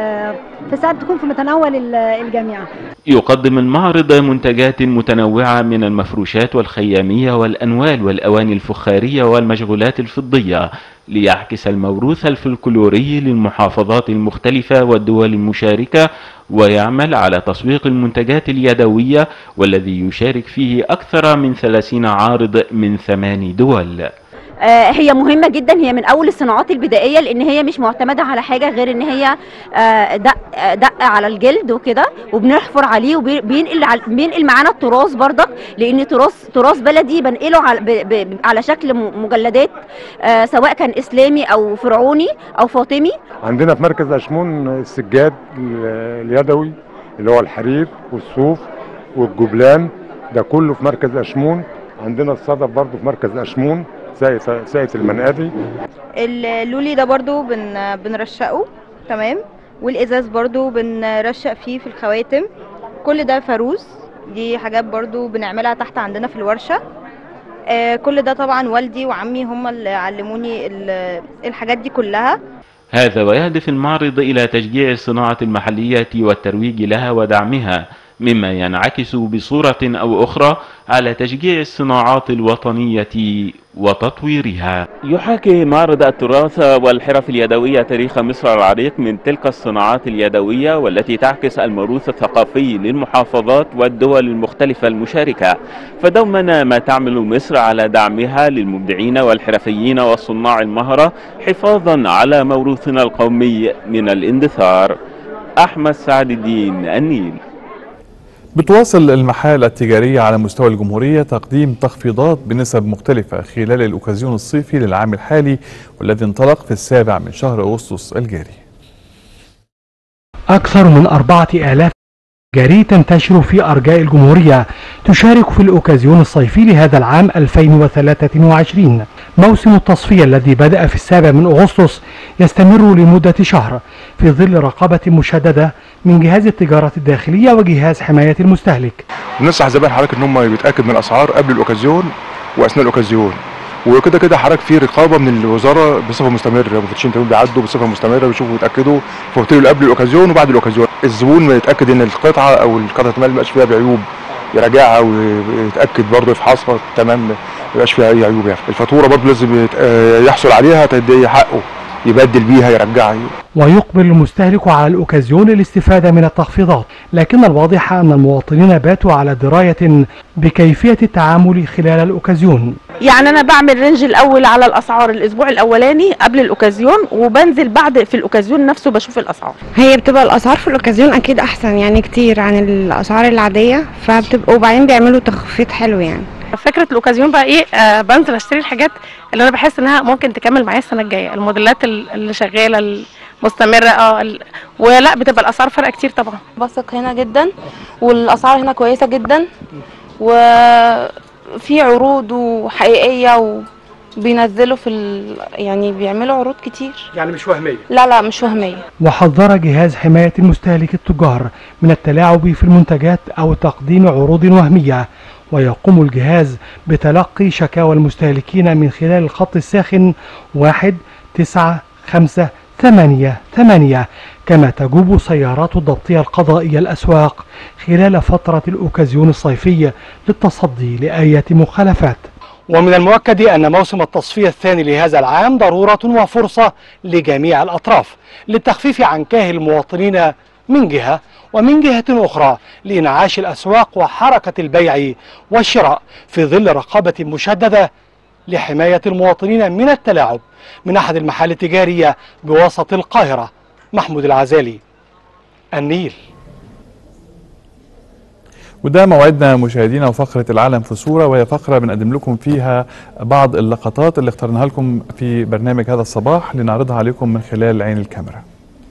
في سعر تكون في متناول الجميع يقدم المعرض منتجات متنوعة من المفروشات والخيامية والأنوال والأواني الفخارية والمشغولات الفضية ليعكس الموروث الفلكلوري للمحافظات المختلفة والدول المشاركة ويعمل على تسويق المنتجات اليدوية والذي يشارك فيه أكثر من 30 عارض من ثمان دول هي مهمه جدا هي من اول الصناعات البدائيه لان هي مش معتمده على حاجه غير ان هي دق دق على الجلد وكده وبنحفر عليه وبينقل بينقل معانا التراث برضك لان تراث تراث بلدي بنقله على, على شكل مجلدات سواء كان اسلامي او فرعوني او فاطمي عندنا في مركز اشمون السجاد اليدوي اللي هو الحرير والصوف والجبلان ده كله في مركز اشمون عندنا الصدف برضه في مركز اشمون ساقية المنقبي اللولي ده برضو بن بنرشقه تمام والازاز برضو بنرشق فيه في الخواتم كل ده فاروز دي حاجات برضو بنعملها تحت عندنا في الورشة آه كل ده طبعا والدي وعمي هم اللي علموني الحاجات دي كلها هذا ويهدف المعرض إلى تشجيع الصناعة المحلية والترويج لها ودعمها مما ينعكس بصورة أو أخرى على تشجيع الصناعات الوطنية وتطويرها يحاكي معرض التراث والحرف اليدوية تاريخ مصر العريق من تلك الصناعات اليدوية والتي تعكس الموروث الثقافي للمحافظات والدول المختلفة المشاركة فدوما ما تعمل مصر على دعمها للمبدعين والحرفيين والصناع المهرة حفاظا على موروثنا القومي من الاندثار أحمد سعد الدين النيل بتواصل المحال التجارية على مستوى الجمهورية تقديم تخفيضات بنسب مختلفة خلال الأوكازيون الصيفي للعام الحالي والذي انطلق في السابع من شهر أغسطس الجاري أكثر من أربعة آلاف جاري تنتشر في أرجاء الجمهورية تشارك في الأوكازيون الصيفي لهذا العام 2023 موسم التصفية الذي بدأ في السابع من أغسطس يستمر لمدة شهر في ظل رقابة مشددة من جهاز التجارة الداخلية وجهاز حماية المستهلك ننصح زبائن حضرتك ان هم بيتاكد من الاسعار قبل الاوكازيون واثناء الاوكازيون وكده كده حضرتك في رقابه من الوزاره بصفه مستمره مفتشين تموين بيعدوا بصفه مستمره بيشوفوا يتاكدوا في اوتيل قبل الاوكازيون وبعد الاوكازيون الزبون ما يتاكد ان القطعه او القطعه المال ما يبقاش فيها بعيوب يراجعها ويتاكد برضه يفحصها تمام ما يبقاش فيها اي عيوب يعني الفاتوره برضه لازم يحصل عليها تدي حقه يبدل بيها يرجعها ويقبل المستهلك على الأوكازيون للاستفادة من التخفيضات لكن الواضح أن المواطنين باتوا على دراية بكيفية التعامل خلال الأوكازيون يعني انا بعمل رينج الاول على الاسعار الاسبوع الاولاني قبل الاوكازيون وبنزل بعد في الاوكازيون نفسه بشوف الاسعار هي بتبقى الاسعار في الاوكازيون اكيد احسن يعني كتير عن الاسعار العاديه فبتبقى وبعدين بيعملوا تخفيض حلو يعني فكره الاوكازيون بقى ايه آه بنزل اشتري الحاجات اللي انا بحس انها ممكن تكمل معايا السنه الجايه الموديلات ال- اللي شغاله المستمره اه ال- ولا بتبقى الاسعار فرق كتير طبعا بثق هنا جدا والاسعار هنا كويسه جدا وفي عروض وحقيقيه وبينزلوا في ال... يعني بيعملوا عروض كتير يعني مش وهميه لا لا مش وهميه وحذر جهاز حماية المستهلك التجار من التلاعب في المنتجات أو تقديم عروض وهمية ويقوم الجهاز بتلقي شكاوى المستهلكين من خلال الخط الساخن واحد تسعة خمسة ثمانية ثمانية كما تجوب سيارات الضبطية القضائية الأسواق خلال فترة الأوكازيون الصيفي للتصدي لأية مخالفات ومن المؤكد أن موسم التصفية الثاني لهذا العام ضرورة وفرصة لجميع الأطراف للتخفيف عن كاهل المواطنين من جهة ومن جهة أخرى لإنعاش الأسواق وحركة البيع والشراء في ظل رقابة مشددة لحماية المواطنين من التلاعب من أحد المحال التجارية بوسط القاهرة محمود العزالي النيل وده موعدنا مشاهدينا وفقرة العالم في صورة وهي فقرة بنقدم لكم فيها بعض اللقطات اللي اخترناها لكم في برنامج هذا الصباح لنعرضها عليكم من خلال عين الكاميرا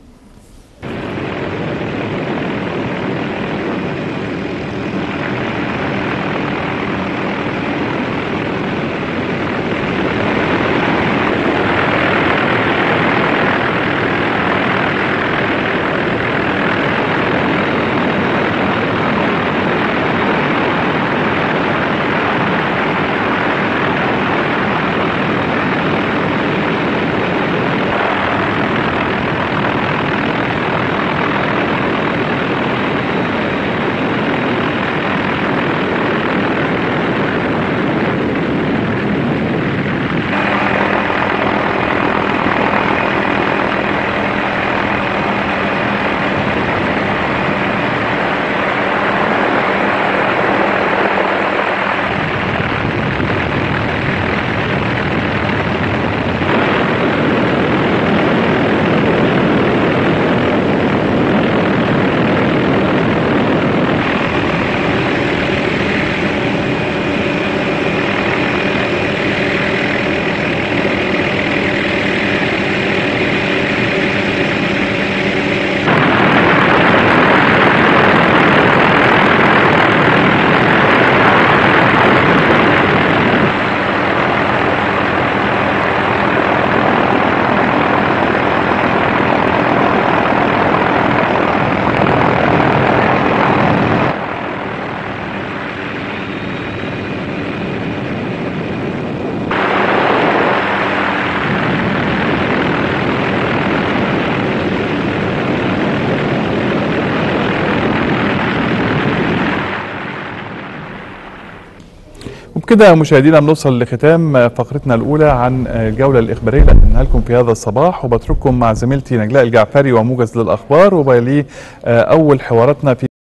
وبكده مشاهدينا بنوصل لختام فقرتنا الأولى عن الجولة الإخبارية اللي قدمناها لكم في هذا الصباح وبترككم مع زميلتي نجلاء الجعفري وموجز للأخبار وبيليه أول حواراتنا في